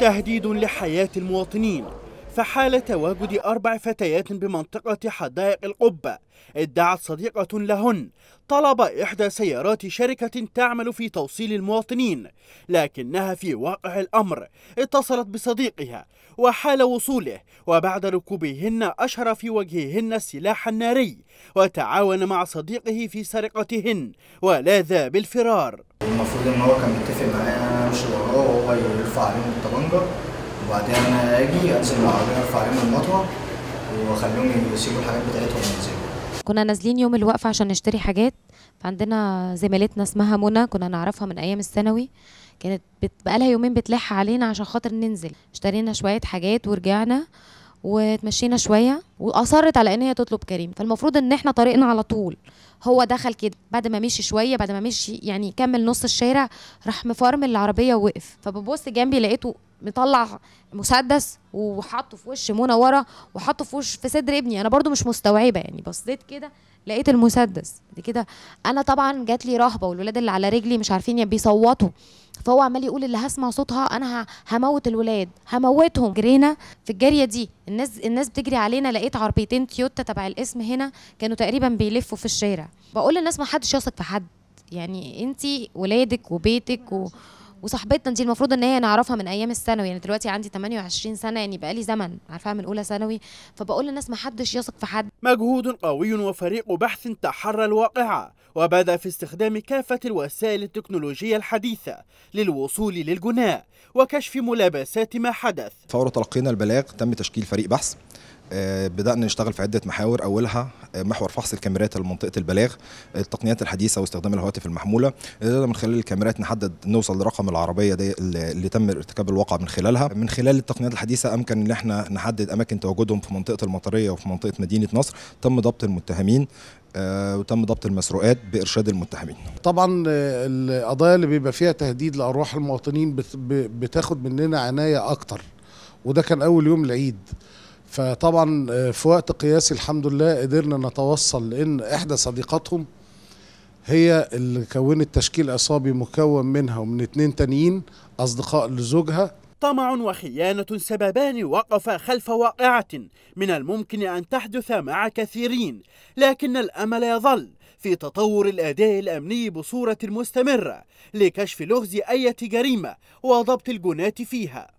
تهديد لحياة المواطنين فحال تواجد أربع فتيات بمنطقة حدائق القبة ادعت صديقة لهن طلب إحدى سيارات شركة تعمل في توصيل المواطنين لكنها في واقع الأمر اتصلت بصديقها وحال وصوله وبعد ركوبهن أشهر في وجههن السلاح الناري وتعاون مع صديقه في سرقتهن ولاذ بالفرار المفروض ان هو كان متفق معايا انا امشي وراه وهو يرفع عليهم الطبنجه وبعدين انا اجي انزل من العربيه ارفع عليهم المطوه واخليهم يسيبوا الحاجات بتاعتهم وينزلوا كنا نازلين يوم الوقفة عشان نشتري حاجات فعندنا زميلتنا اسمها منى كنا نعرفها من أيام الثانوي كانت بت- بقالها يومين بتلح علينا عشان خاطر ننزل اشترينا شوية حاجات ورجعنا وتمشينا شوية وأصرت على إن هي تطلب كريم فالمفروض إن إحنا طريقنا على طول هو دخل كده بعد ما مشي شوية بعد ما مشي يعني كمل نص الشارع راح مفرمل العربية ووقف فببص جنبي لقيته مطلع مسدس وحطه في وش منى ورا وحطه في وش في صدر ابني انا برضو مش مستوعبه يعني بصيت كده لقيت المسدس دي كده انا طبعا جات لي رهبه والولاد اللي على رجلي مش عارفين يعني بيصوتوا فهو عمال يقول اللي هسمع صوتها انا ه- هموت الولاد هموتهم جرينا في الجاريه دي الناس الناس بتجري علينا لقيت عربيتين تويوتا تبع الاسم هنا كانوا تقريبا بيلفوا في الشارع بقول للناس ما حدش يثق في حد يعني انت ولادك وبيتك و... وصاحبتنا دي المفروض ان هي نعرفها من ايام الثانوي يعني دلوقتي عندي 28 سنه يعني بقالي زمن عارفاها من اولى ثانوي فبقول للناس ما حدش يثق في حد مجهود قوي وفريق بحث تحرى الواقعة وبدأ في استخدام كافة الوسائل التكنولوجية الحديثة للوصول للجناء وكشف ملابسات ما حدث فور تلقينا البلاغ تم تشكيل فريق بحث آه، بدأنا نشتغل في عدة محاور أولها آه، محور فحص الكاميرات لمنطقة البلاغ التقنيات الحديثة واستخدام الهواتف المحمولة قدرنا من خلال الكاميرات نحدد نوصل لرقم العربية دي اللي اللي تم ارتكاب الواقع من خلالها من خلال التقنيات الحديثة أمكن إن احنا نحدد أماكن تواجدهم في منطقة المطرية وفي منطقة مدينة نصر تم ضبط المتهمين آه، وتم ضبط المسروقات بإرشاد المتهمين طبعا آه، القضايا اللي بيبقى فيها تهديد لارواح المواطنين بت- ب- بتاخد مننا عنايه اكتر وده كان اول يوم العيد فطبعا آه، في وقت قياسي الحمد لله قدرنا نتوصل لان احدى صديقاتهم هي اللي كونت تشكيل عصابي مكون منها ومن اتنين تانيين اصدقاء لزوجها طمع وخيانة سببان وقفا خلف واقعة من الممكن أن تحدث مع كثيرين لكن الأمل يظل في تطور الأداء الأمني بصورة مستمرة لكشف لغز أي جريمة وضبط الجناة فيها